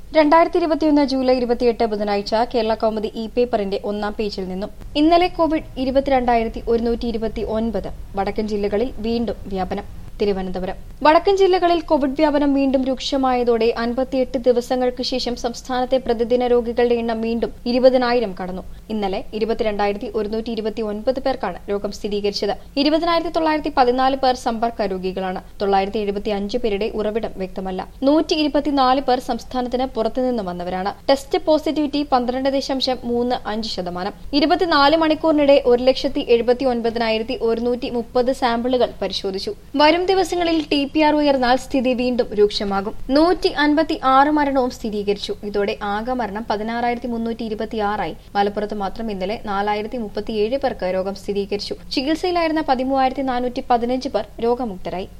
രണ്ടായിരത്തി ഇരുപത്തിയൊന്ന് ജൂലൈ ഇരുപത്തിയെട്ട് ബുധനാഴ്ച കേരള കൗമുദി ഇ പേപ്പറിന്റെ ഒന്നാം പേജിൽ നിന്നും ഇന്നലെ കോവിഡ് ഇരുപത്തിരണ്ടായിരത്തി ഒരുന്നൂറ്റി ഇരുപത്തി ഒൻപത് വടക്കൻ ജില്ലകളിൽ വീണ്ടും വ്യാപനം തിരുവനന്തപുരം വടക്കൻ ജില്ലകളിൽ കോവിഡ് വ്യാപനം വീണ്ടും രൂക്ഷമായതോടെ അൻപത്തിയെട്ട് ദിവസങ്ങൾക്ക് ശേഷം സംസ്ഥാനത്തെ പ്രതിദിന രോഗികളുടെ എണ്ണം വീണ്ടും ഇരുപതിനായിരം കടന്നു ഇന്നലെ ഇരുപത്തിരണ്ടായിരത്തി ഒരുന്നൂറ്റി ഇരുപത്തി ഒൻപത് പേർക്കാണ് രോഗം സ്ഥിരീകരിച്ചത് ഇരുപതിനായിരത്തി തൊള്ളായിരത്തി പതിനാല് പേർ സമ്പർക്ക രോഗികളാണ് തൊള്ളായിരത്തി എഴുപത്തി അഞ്ച് പേരുടെ ഉറവിടം വ്യക്തമല്ല നൂറ്റി ഇരുപത്തിനാല് പേർ സംസ്ഥാനത്തിന് പുറത്തുനിന്ന് വന്നവരാണ് ടെസ്റ്റ് പോസിറ്റിവിറ്റി പന്ത്രണ്ട് ദശാംശം മൂന്ന് അഞ്ച് ശതമാനം ഇരുപത്തിനാല് മണിക്കൂറിനിടെ ഒരു ലക്ഷത്തി എഴുപത്തി ഒൻപതിനായിരത്തി ഒരുന്നൂറ്റി മുപ്പത് സാമ്പിളുകൾ പരിശോധിച്ചു വരും ദിവസങ്ങളിൽ ടി പി ആർ ഉയർന്നാൽ സ്ഥിതി വീണ്ടും രൂക്ഷമാകും നൂറ്റി അൻപത്തി ആറ് മരണവും സ്ഥിരീകരിച്ചു ഇതോടെ ആകെ മരണം പതിനാറായിരത്തി മുന്നൂറ്റി ഇരുപത്തിയാറായി മലപ്പുറത്ത് മാത്രം ഇന്നലെ നാലായിരത്തി മുപ്പത്തിയേഴ് പേർക്ക് രോഗം സ്ഥിരീകരിച്ചു ചികിത്സയിലായിരുന്ന പതിമൂവായിരത്തി നാനൂറ്റി പതിനഞ്ച് പേർ രോഗമുക്തരായി